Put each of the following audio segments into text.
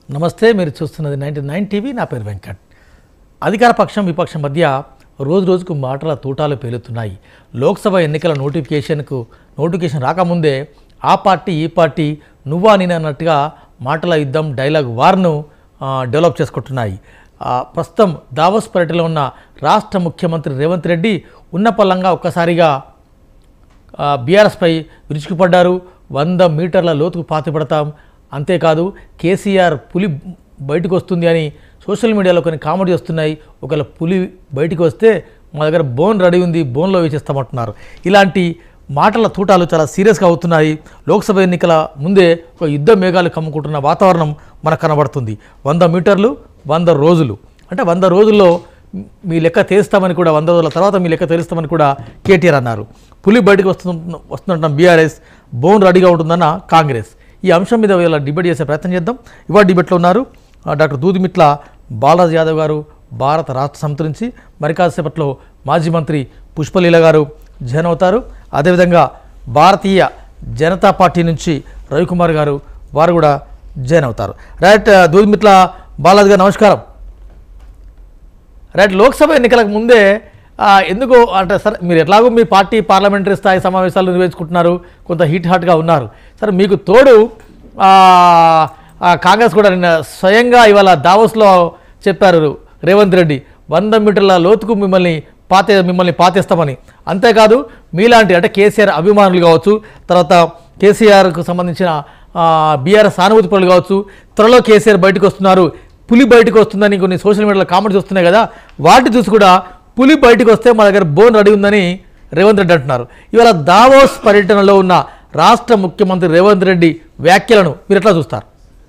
నమస్తే మీరు చూస్తున్నది నైన్టీ నైన్ టీవీ నా పేరు వెంకట్ అధికార పక్షం విపక్షం మధ్య రోజు రోజుకు మాటల తూటాలు పేలుతున్నాయి లోక్సభ ఎన్నికల నోటిఫికేషన్కు నోటిఫికేషన్ రాకముందే ఆ పార్టీ ఈ పార్టీ నువ్వా నేను అన్నట్టుగా మాటల యుద్ధం డైలాగ్ వార్ను ఆ, డెవలప్ చేసుకుంటున్నాయి ఆ, ప్రస్తుతం దావోస్ పర్యటనలో ఉన్న రాష్ట్ర ముఖ్యమంత్రి రేవంత్ రెడ్డి ఉన్నపల్లంగా ఒక్కసారిగా ఆ, బీఆర్ఎస్పై విరుచుకుపడ్డారు వంద మీటర్ల లోతుకు పాతిపడతాం అంతేకాదు కేసీఆర్ పులి బయటకు వస్తుంది అని సోషల్ మీడియాలో కొన్ని కామెడీ వస్తున్నాయి ఒకవేళ పులి బయటకు వస్తే మా దగ్గర బోన్ రెడీ ఉంది బోన్లో వేసేస్తామంటున్నారు ఇలాంటి మాటల తూటాలు చాలా సీరియస్గా అవుతున్నాయి లోక్సభ ఎన్నికల ముందే ఒక యుద్ధ మేఘాలు కమ్ముకుంటున్న వాతావరణం మనకు కనబడుతుంది వంద మీటర్లు వంద రోజులు అంటే వంద రోజుల్లో మీ లెక్క తేస్తామని కూడా వంద రోజుల తర్వాత మీ లెక్క తెలుస్తామని కూడా కేటీఆర్ అన్నారు పులి బయటకు వస్తు వస్తుందంటున్న బీఆర్ఎస్ బోన్ రెడీగా ఉంటుందన్న కాంగ్రెస్ ఈ అంశం మీద ఇలా డిబేట్ చేసే ప్రయత్నం చేద్దాం ఇవాళ డిబేట్లో ఉన్నారు ఆ, డాక్టర్ దూదిమిట్ల బాలరాజ్ యాదవ్ గారు భారత రాష్ట్ర సమితి నుంచి మరి కాసేపట్లో మాజీ మంత్రి పుష్పలీల గారు జాయిన్ అవుతారు అదేవిధంగా భారతీయ జనతా పార్టీ నుంచి రవికుమార్ గారు వారు కూడా జాయిన్ అవుతారు రైట్ ఆ, దూదిమిట్ల బాలాజీ గారు నమస్కారం రైట్ లోక్సభ ఎన్నికలకు ముందే ఆ, ఎందుకు అంటే సరే మీరు ఎట్లాగో మీ పార్టీ పార్లమెంటరీ స్థాయి సమావేశాలు నిర్వహించుకుంటున్నారు కొంత హీట్ హాట్గా ఉన్నారు సరే మీకు తోడు ఆ, ఆ, కాంగ్రెస్ కూడా నిన్న స్వయంగా ఇవాళ దావోస్లో చెప్పారు రేవంత్ రెడ్డి వంద మీటర్ల లోతుకు మిమ్మల్ని పాతే మిమ్మల్ని పాతేస్తామని అంతేకాదు మీలాంటి అంటే కేసీఆర్ అభిమానులు కావచ్చు తర్వాత కేసీఆర్కు సంబంధించిన బీఆర్ఎస్ సానుభూతి పనులు కావచ్చు త్వరలో కేసీఆర్ బయటకు వస్తున్నారు పులి బయటకు వస్తుందని కొన్ని సోషల్ మీడియాలో కామెంట్స్ వస్తున్నాయి కదా వాటి చూసి కూడా పులి బయటకు వస్తే మా దగ్గర బోన్ రెడీ ఉందని రేవంత్ రెడ్డి అంటున్నారు ఇవాళ దావోస్ పర్యటనలో ఉన్న రాష్ట్ర ముఖ్యమంత్రి రేవంత్ రెడ్డి వ్యాఖ్యలను మీరు ఎట్లా చూస్తారు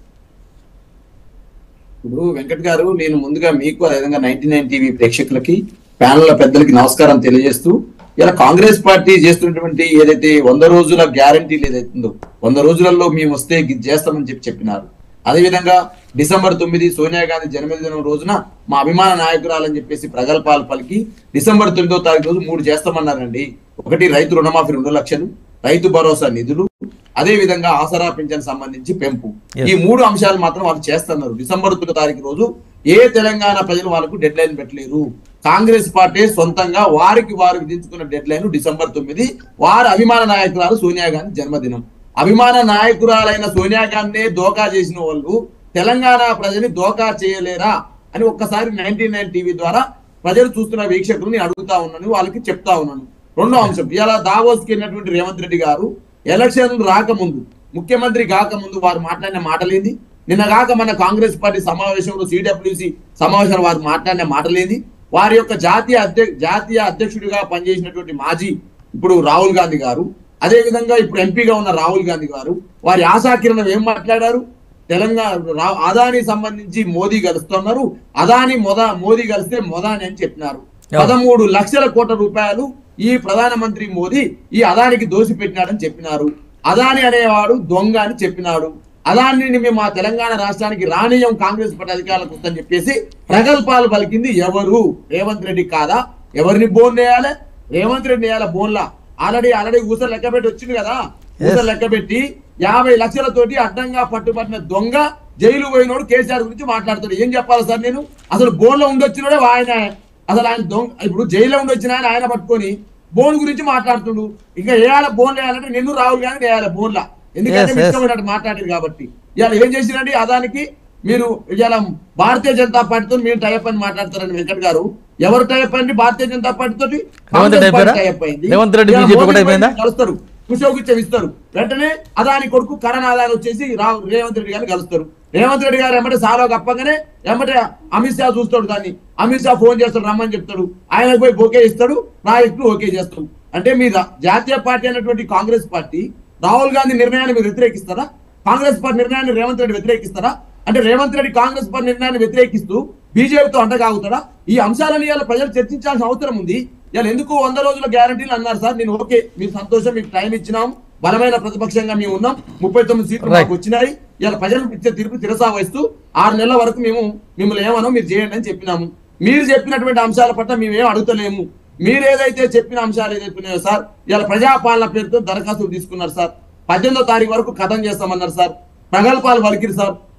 ఇప్పుడు వెంకట్ గారు నేను ముందుగా మీకు అదేవిధంగా నైన్టీ నైన్ టీవీ ప్రేక్షకులకి ప్యానల్ పెద్దలకి నమస్కారం తెలియజేస్తూ ఇలా కాంగ్రెస్ పార్టీ చేస్తున్నటువంటి ఏదైతే వంద రోజుల గ్యారంటీలు ఏదైతే ఉందో వంద రోజులలో మేము వస్తే ఇది చేస్తామని చెప్పి చెప్పినారు అదేవిధంగా డిసెంబర్ తొమ్మిది సోనియా గాంధీ జన్మదినం రోజున మా అభిమాన నాయకురాలని చెప్పేసి ప్రగల్భాలు పలికి డిసెంబర్ తొమ్మిదో తారీఖు రోజు మూడు చేస్తామన్నారండి ఒకటి రైతు రుణమాఫీ రెండు లక్షలు రైతు భరోసా నిధులు అదే విధంగా ఆసరా పింఛన్ సంబంధించి పెంపు ఈ మూడు అంశాలు మాత్రం వాళ్ళు చేస్తున్నారు డిసెంబర్ తొమ్మిదో తారీఖు రోజు ఏ తెలంగాణ ప్రజలు వాళ్ళకు డెడ్ లైన్ పెట్టలేరు కాంగ్రెస్ పార్టీ సొంతంగా వారికి వారు విధించుకున్న డెడ్ లైన్ డిసెంబర్ తొమ్మిది వారి అభిమాన నాయకురాలు సోనియా గాంధీ జన్మదినం అభిమాన నాయకురాలైన సోనియా గాంధీ దోకా చేసిన వాళ్ళు తెలంగాణ ప్రజని దోకా చేయలేరా అని ఒక్కసారి నైన్టీ నైన్ టీవీ ద్వారా ప్రజలు చూస్తున్న వీక్షకులు నేను అడుగుతా ఉన్నాను వాళ్ళకి చెప్తా ఉన్నాను రెండో అంశం ఇలా దావోస్కి వెళ్ళినటువంటి రేవంత్ రెడ్డి గారు ఎలక్షన్లు రాకముందు ముఖ్యమంత్రి కాకముందు వారు మాట్లాడిన మాటలేంది నిన్న కాక మన కాంగ్రెస్ పార్టీ సమావేశంలో సిడబ్ల్యూసి సమావేశంలో వారు మాట్లాడిన మాటలేంది వారి యొక్క జాతీయ అధ్యక్ష జాతీయ అధ్యక్షుడిగా పనిచేసినటువంటి మాజీ ఇప్పుడు రాహుల్ గాంధీ గారు అదే విధంగా ఇప్పుడు ఎంపీగా ఉన్న రాహుల్ గాంధీ గారు వారి ఆశాకిరణం ఏం మాట్లాడారు తెలంగాణ రా- అదాని సంబంధించి మోదీ కలుస్తున్నారు అదాని మొద మోదీ కలిస్తే మొదాని అని చెప్పినారు పదమూడు లక్షల కోట్ల రూపాయలు ఈ ప్రధానమంత్రి మోదీ ఈ అదానికి దోసి పెట్టినాడని చెప్పినారు అదాని అనేవాడు దొంగ అని చెప్పినాడు అదానిని మేము మా తెలంగాణ రాష్ట్రానికి రానియం కాంగ్రెస్ పార్టీ అధికారులకు వద్దని చెప్పేసి ప్రగల్భాలు పలికింది ఎవరు రేవంత్ రెడ్డి కాదా ఎవరిని బోన్ వేయాలి రేవంత్ రెడ్డి వేయాలి బోన్లా ఆల్రెడీ ఆల్రెడీ ఊసలు లెక్క పెట్టి వచ్చింది కదా ఊసలు లెక్క పెట్టి యాభై లక్షలతోటి అడ్డంగా పట్టుబట్టిన దొంగ జైలు పోయినోడు కేసీఆర్ గురించి మాట్లాడుతాడు ఏం చెప్పాలి సార్ నేను అసలు బోన్లో ఉండొచ్చినోడే ఆయన అసలు ఆయన దొంగ ఇప్పుడు జైల్లో ఉండొచ్చిన ఆయన ఆయన పట్టుకొని బోన్ గురించి మాట్లాడుతుండు ఇంకా వేయాలి బోన్ వేయాలంటే నిన్ను రాహుల్ గాంధీ వేయాలి బోన్లా ఎందుకంటే Yes, yes. ఇష్టమైనట్టు మాట్లాడారు కాబట్టి ఇవాళ ఏం చేసిరండి అదానికి మీరు ఇవాళ భారతీయ జనతా పార్టీతో మీరు టైప్ అని మాట్లాడతారని వెంకట్ గారు ఎవరు టైప్ అండి భారతీయ జనతా పార్టీతో రేవంత్ రెడ్డి అయిపోయారా? రేవంత్ రెడ్డి BJP ఒకటి అయిపోయిందా? కలుస్తారు కుషోగుచ్చం ఇస్తారు వెంటనే అదాని కొడుకు కరణ్ అదాని వచ్చేసి రావు రేవంత్ రెడ్డి గారిని కలుస్తారు రేవంత్ రెడ్డి గారు ఎమ్మటే సాలో కప్పగానే ఎమ్మటే అమిత్ షా చూస్తాడు దాన్ని అమిత్ షా ఫోన్ చేస్తాడు రమ్మని చెప్తాడు ఆయనకు పోయి ఓకే ఇస్తాడు ప్రాజెక్టు ఓకే చేస్తాడు అంటే మీ రా- జాతీయ పార్టీ అయినటువంటి కాంగ్రెస్ పార్టీ రాహుల్ గాంధీ నిర్ణయాన్ని మీరు వ్యతిరేకిస్తారా కాంగ్రెస్ పార్టీ నిర్ణయాన్ని రేవంత్ రెడ్డి వ్యతిరేకిస్తారా అంటే రేవంత్ రెడ్డి కాంగ్రెస్ పార్టీ నిర్ణయాన్ని వ్యతిరేకిస్తూ బీజేపీతో అంటగాగుతాడా ఈ అంశాలను ఇవాళ ప్రజలు చర్చించాల్సిన అవసరం ఉంది ఇవాళ ఎందుకు వంద రోజుల గ్యారంటీలు అన్నారు సార్ నేను ఓకే మీకు సంతోషం మీకు టైం ఇచ్చినాం బలమైన ప్రతిపక్షంగా మేము ఉన్నాం ముప్పై తొమ్మిది సీట్లు Right. మాకు వచ్చినాయి ఇవాళ ప్రజలకు ఇచ్చే తీర్పు తిరసా వహిస్తూ ఆరు నెలల వరకు మేము మిమ్మల్ని ఏమనో మీరు చేయండి అని చెప్పినాము మీరు చెప్పినటువంటి అంశాల పట్ల మేమేం అడుగుతలేము మీరు ఏదైతే చెప్పిన అంశాలు ఏదైతే ఉన్నాయో సార్ ఇవాళ ప్రజాపాలన పేరుతో దరఖాస్తులు తీసుకున్నారు సార్ పద్దెనిమిదో తారీఖు వరకు కథం చేస్తామన్నారు సార్ ప్రగల్భాలు పలికిరు సార్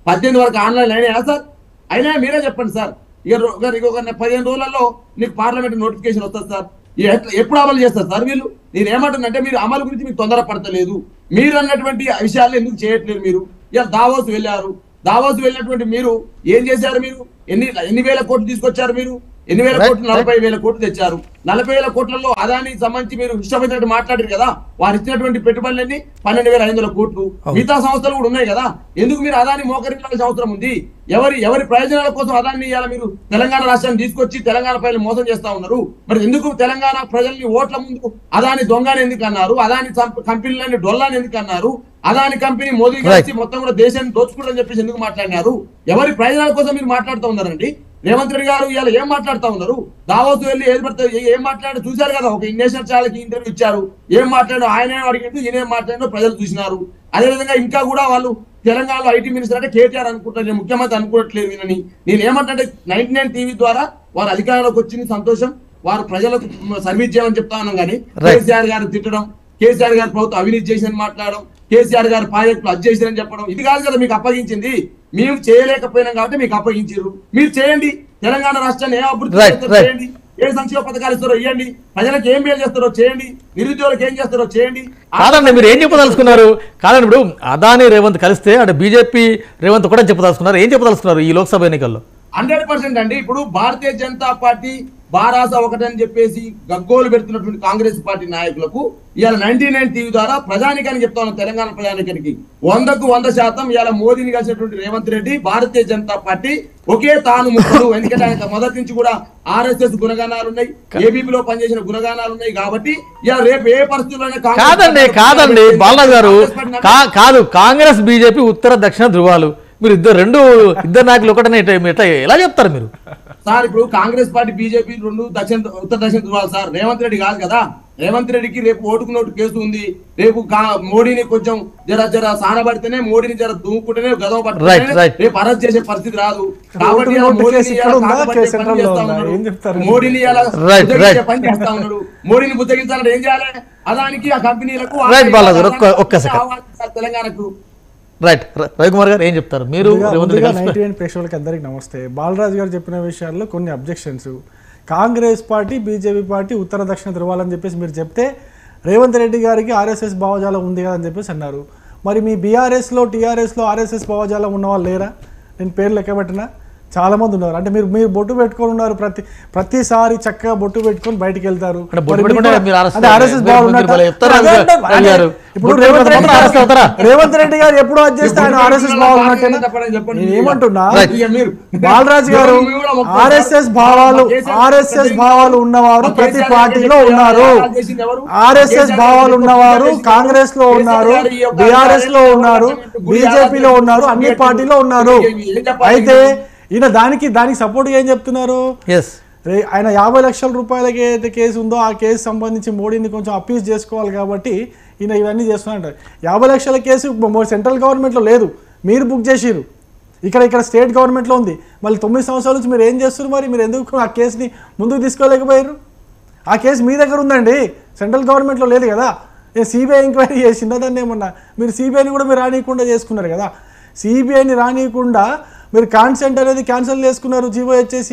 పద్దెనిమిది వరకు ఆన్లైన్ అయినాయా సార్ అయినా మీరే చెప్పండి సార్ ఇక రో- ఇక ఇంకొక పదిహేను రోజులలో నీకు పార్లమెంట్ నోటిఫికేషన్ వస్తుంది సార్ ఇక ఎట్ల- ఎప్పుడు అమలు చేస్తారు సార్ వీళ్ళు నేను ఏమంటున్నంటే మీరు అమలు గురించి మీకు తొందర పడతలేదు మీరు అన్నటువంటి విషయాలు ఎందుకు చేయట్లేదు మీరు ఇలా దావోస్ వెళ్ళారు దావోస్ వెళ్ళినటువంటి మీరు ఏం చేశారు మీరు ఎన్ని ఎన్ని వేల కోట్లు తీసుకొచ్చారు మీరు ఎన్ని వేల Right, కోట్లు నలభై వేల కోట్లు తెచ్చారు నలభై వేల కోట్లలో అదానికి సంబంధించి మీరు ఇష్టమైనట్టు మాట్లాడారు కదా వారు ఇచ్చినటువంటి పెట్టుబడులన్నీ పన్నెండు వేల ఐదు వందల కోట్లు అవును. మిగతా సంస్థలు కూడా ఉన్నాయి కదా ఎందుకు మీరు అదాన్ని మోకరించాల్సిన అవసరం ఉంది ఎవరి ఎవరి ప్రయోజనాల కోసం అదాన్ని ఇవాళ మీరు తెలంగాణ రాష్ట్రాన్ని తీసుకొచ్చి తెలంగాణ ప్రజలు మోసం చేస్తా ఉన్నారు మరి ఎందుకు తెలంగాణ ప్రజల్ని ఓట్ల ముందు అదాని దొంగని ఎందుకు అన్నారు అదాని సం- కంపెనీలని డొల్లాని ఎందుకు అన్నారు అదాని కంపెనీ మోదీ Right. కలిసి మొత్తం కూడా దేశాన్ని దోచుకుంటారని చెప్పేసి ఎందుకు మాట్లాడినారు ఎవరి ప్రయోజనాల కోసం మీరు మాట్లాడుతూ ఉన్నారండి రేవంత్ రెడ్డి గారు ఇవాళ ఏం మాట్లాడుతా ఉన్నారు దావోస్ వెళ్ళి ఏది పడితే ఏ- ఏం మాట్లాడి చూశారు కదా ఒక నేషనల్ ఛానల్కి ఇంటర్వ్యూ ఇచ్చారు ఏం మాట్లాడారు ఆయన ఏం అడిగిండు ఈయన ఏం మాట్లాడినో ప్రజలు చూసినారు అదే విధంగా ఇంకా కూడా వాళ్ళు తెలంగాణలో ఐటీ మినిస్టర్ అంటే కేటీఆర్ అనుకుంటారు నేను ముఖ్యమంత్రి అనుకోవట్లేదు ఈయనని నేను ఏమంటే నైన్టీ నైన్ టీవీ ద్వారా వారు అధికారంలోకి వచ్చింది సంతోషం వారు ప్రజలకు సర్వీస్ చేయమని చెప్తా ఉన్నాం కానీ Right. కేసీఆర్ గారు తిట్టడం కేసీఆర్ గారి ప్రభుత్వం అవినీతి చేసిందని మాట్లాడడం కేసీఆర్ గారి ప్రాజెక్టులు అది చేసిరని చెప్పడం ఇది కాదు కదా మీకు అప్పగించింది మేము చేయలేకపోయినాం కాబట్టి మీకు అప్పగించారు మీరు చేయండి తెలంగాణ రాష్ట్రాన్ని ఏం అభివృద్ధి Right, చేస్తారో right. చేయండి ఏ సంక్షేమ పథకాలు ఇస్తారో ఇవ్వండి ప్రజలకు ఏం మేలు చేస్తారో చేయండి నిరుద్యోగులకు ఏం చేస్తారో చేయండి కాదండి మీరు ఏం చెప్పదలుచుకున్నారు కాదండి ఇప్పుడు అదాని రేవంత్ కలిస్తే అంటే బీజేపీ రేవంత్ కూడా చెప్పదలుచుకున్నారు ఏం చెప్పదలుచుకున్నారు ఈ లోక్సభ ఎన్నికల్లో హండ్రెడ్ పర్సెంట్ అండి ఇప్పుడు భారతీయ జనతా పార్టీ బారాస ఒకటని చెప్పేసి గగ్గోలు పెడుతున్నటువంటి కాంగ్రెస్ పార్టీ నాయకులకు ఇవాళ నైన్టీ నైన్ టీవీ ద్వారా ప్రజానికానికి చెప్తా ఉన్నాం తెలంగాణ ప్రజానికానికి వందకు వంద శాతం ఇవాళ మోదీని కలిసినటువంటి రేవంత్ రెడ్డి భారతీయ జనతా పార్టీ ఒకే తాను ముక్కడు ఎందుకంటే ఆయన మొదటి నుంచి కూడా ఆర్ఎస్ఎస్ గుణగానాలు ఉన్నాయి ఏబీపీ లో పనిచేసిన గుణగానాలు ఉన్నాయి కాబట్టి ఇవాళ రేపు ఏ పరిస్థితుల్లోనే కాంగ్రెస్ కాదండి పార్టీ కాదండి బాలరాజు గారు కాంగ్రెస్ పార్టీ కా- కాదు కాంగ్రెస్ బీజేపీ ఉత్తర దక్షిణ ధృవాలు మీరు ఇద్దరు రెండు ఇద్దరు నాయకులు ఒకటనే ఇట్లా ఇట్లా ఎలా చెప్తారు మీరు సార్ ఇప్పుడు కాంగ్రెస్ పార్టీ బీజేపీ రెండు దక్షిణ ఉత్తర దక్షిణ ధృవాలు సార్ రేవంత్ రెడ్డి కాదు కదా రేవంత్ రెడ్డికి రేపు ఓటుకు నోటు కేసు ఉంది రేపు కా- మోడీని కొంచెం జర జర సానబడితేనే మోడీని జర దుమ్ముకుంటేనే గదవ Right, పట్టుకుంటేనే right. రేపు అరెస్ట్ చేసే పరిస్థితి రాదు ఓటుకు కాబట్టి ఇలా నోటు మోడీని కేసు ఇక్కడ ఇలా ఉందా? కాకపట్టే కేసు పని సెంట్రల్లో చేస్తా ఉందా? ఉన్నాడు. ఏం చెప్తారు? మోడీని ఇలా Right, బుద్ధగించే right. పని చేస్తా ఉన్నాడు మోడీని బుద్ధగించాలంటే ఏం చేయాలి అదానికి ఆ కంపెనీలకు Right, బాలాజీ గారు, ఒక్క- ఒక్క second. ఆహ్వానించాలి తెలంగాణకు రైట్ ర- రవికుమార్ గారు ఏం చెప్తారు మీరు రేవంత్ రెడ్డి కలిసి నైన్టీ నైన్ ప్రేక్షకులకి అందరికి నమస్తే బాలరాజు గారు చెప్పిన విషయాల్లో కొన్ని objections Congress party BJP party ఉత్తర దక్షిణ ధృవాలని చెప్పేసి మీరు చెప్తే రేవంత్ రెడ్డి గారికి ఆర్ఎస్ఎస్ భావజాలం ఉంది కదా అని చెప్పేసి అన్నారు మరి మీ బీఆర్ఎస్లో టీఆర్ఎస్లో ఆర్ఎస్ఎస్ భావజాలం ఉన్న వాళ్ళు లేరా నేను పేరు లెక్క పెట్టినా చాలా మంది ఉన్నారు అంటే మీరు మీరు బొట్టు పెట్టుకొని ఉన్నారు ప్రతి ప్రతిసారి చక్కగా బొట్టు పెట్టుకొని బయటికి వెళ్తారు అంటే బొట్టు మరి పెట్టుకుంటే మీకు- మీరు RSS అంటే RSS మీరు- భావాలు మీరు ఉన్నట్ట? భలే చెప్తారు అదే రవి అంటారు. రవి గారు. ఇప్పుడు బొట్టు రేవంత్ రెడ్డి పెట్టుకుంటే RSS అవుతారా? గారు రేవంత్ రెడ్డి గారు ఎప్పుడు అది చేస్తే ఆయన ఇప్పుడు ఆర్ఎస్ఎస్ ఇప్పుడు భావాలు ఇప్పుడు ఉన్నట్టేనా? చెప్పండి, చెప్పండి. నేను ఏమంటున్నా Right. ఇక మీరు బాలరాజు గారు మీరు కూడా ఒక్కోసారి- ఆర్ఎస్ఎస్ భావాలు కేసీఆర్ ఆర్ఎస్ఎస్ భావాలు ఉన్నవారు కేసీఆర్ ప్రతి గారు పార్టీలో చెప్పారు, ఉన్నారు కేసీఆర్ చేసింది ఎవరు? ఆర్ఎస్ఎస్ కేసీఆర్ భావాలు గారు ఉన్నవారు చేసింది కాంగ్రెస్ లో ఎవరు? ఉన్నారు కేసీఆర్ ఈ యొక్క బీఆర్ఎస్ లో అధికారాన్ని ఉన్నారు గుడి బీజేపీలో ఆరాధన ఉన్నారు అన్ని గుడి పార్టీలో ఉన్నారు ఏం చెప్పాలి? అయితే ఈయన దానికి దానికి సపోర్ట్ ఏం చెప్తున్నారు ఎస్ రే- ఆయన యాభై లక్షల రూపాయలకి ఏదైతే కేసు ఉందో ఆ కేసు సంబంధించి మోడీని కొంచెం అప్పీల్ చేసుకోవాలి కాబట్టి ఈయన ఇవన్నీ చేస్తున్నాడు యాభై లక్షల కేసు మొ- సెంట్రల్ గవర్నమెంట్లో లేదు మీరు బుక్ చేసిరు ఇక్కడ ఇక్కడ స్టేట్ గవర్నమెంట్లో ఉంది మళ్ళీ తొమ్మిది సంవత్సరాల నుంచి మీరు ఏం చేస్తున్నారు మరి మీరు ఎందుకు ఆ కేసుని ముందుకు తీసుకోలేకపోయారు ఆ కేసు మీ దగ్గర ఉందండి సెంట్రల్ గవర్నమెంట్లో లేదు కదా ఏ సిబిఐ ఎంక్వైరీ చేసిందా దాన్ని ఏమన్నా మీరు సిబిఐని కూడా మీరు రానియకుండా చేసుకున్నారు కదా సిబిఐని రానియకుండా మీరు కాన్సెంట్ అనేది క్యాన్సిల్ చేసుకున్నారు జీవో వచ్చేసి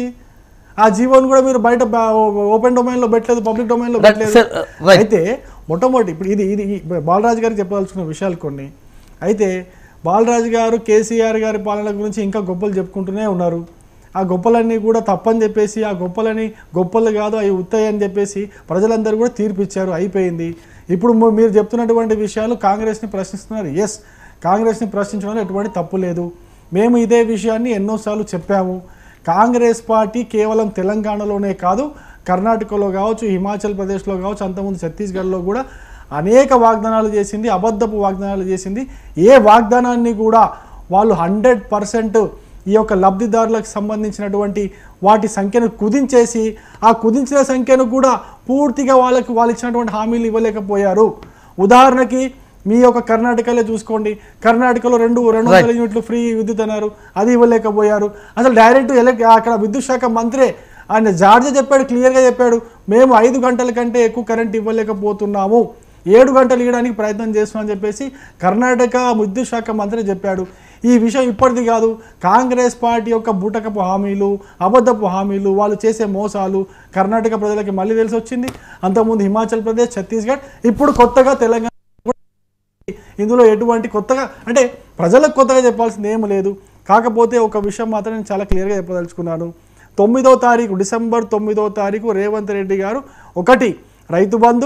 ఆ జీవోని కూడా మీరు బయట ఓపెన్ డొమైన్లో పెట్టలేదు పబ్లిక్ డొమైన్లో Right, పెట్టలేదు sir, uh, right. అయితే మొట్టమొదటి ఇప్పుడు ఇది ఇది ఈ బాలరాజు గారికి చెప్పదలుచుకున్న విషయాలు కొన్ని అయితే బాలరాజు గారు కేసీఆర్ గారి పాలన గురించి ఇంకా గొప్పలు చెప్పుకుంటూనే ఉన్నారు ఆ గొప్పలన్నీ కూడా తప్పని చెప్పేసి ఆ గొప్పలని గొప్పలు కాదు అవి ఉత్తాయి అని చెప్పేసి ప్రజలందరూ కూడా తీర్పు ఇచ్చారు అయిపోయింది ఇప్పుడు ము- మీరు చెప్తున్నటువంటి విషయాలు కాంగ్రెస్ని ప్రశ్నిస్తున్నారు ఎస్ కాంగ్రెస్ని ప్రశ్నించడంలో ఎటువంటి తప్పు లేదు మేము ఇదే విషయాన్ని ఎన్నోసార్లు చెప్పాము కాంగ్రెస్ పార్టీ కేవలం తెలంగాణలోనే కాదు కర్ణాటకలో కావచ్చు హిమాచల్ ప్రదేశ్లో కావచ్చు అంతకుముందు ఛత్తీస్గఢ్లో కూడా అనేక వాగ్దానాలు చేసింది అబద్ధపు వాగ్దానాలు చేసింది ఏ వాగ్దానాన్ని కూడా వాళ్ళు హండ్రెడ్ పర్సెంట్ ఈ యొక్క లబ్ధిదారులకు సంబంధించినటువంటి వాటి సంఖ్యను కుదించేసి ఆ కుదించిన సంఖ్యను కూడా పూర్తిగా వాళ్ళకి వాళ్ళు ఇచ్చినటువంటి హామీలు ఇవ్వలేకపోయారు ఉదాహరణకి మీ యొక్క కర్ణాటకలో చూసుకోండి కర్ణాటకలో రెండు రెండు వందల యూనిట్లు ఫ్రీ విద్యుత్ అన్నారు అది ఇవ్వలేకపోయారు అసలు డైరెక్ట్ ఎలక్ అక్కడ విద్యుత్ శాఖ మంత్రే ఆయన జార్జ చెప్పాడు క్లియర్గా చెప్పాడు మేము ఐదు గంటల కంటే ఎక్కువ కరెంట్ ఇవ్వలేకపోతున్నాము ఏడు గంటలు ఇవ్వడానికి ప్రయత్నం చేస్తున్నామని చెప్పేసి కర్ణాటక విద్యుత్ శాఖ మంత్రి చెప్పాడు ఈ విషయం ఇప్పటిది కాదు కాంగ్రెస్ పార్టీ యొక్క బూటకపు హామీలు అబద్ధపు హామీలు వాళ్ళు చేసే మోసాలు కర్ణాటక ప్రజలకి మళ్ళీ తెలిసి వచ్చింది అంతకుముందు హిమాచల్ ప్రదేశ్ ఛత్తీస్గఢ్ ఇప్పుడు కొత్తగా తెలంగాణ ఇందులో ఎటువంటి కొత్తగా అంటే ప్రజలకు కొత్తగా చెప్పాల్సింది ఏం లేదు కాకపోతే ఒక విషయం మాత్రం నేను చాలా క్లియర్గా చెప్పదలుచుకున్నాను తొమ్మిదో తారీఖు డిసెంబర్ తొమ్మిదో తారీఖు రేవంత్ రెడ్డి గారు ఒకటి రైతు బంధు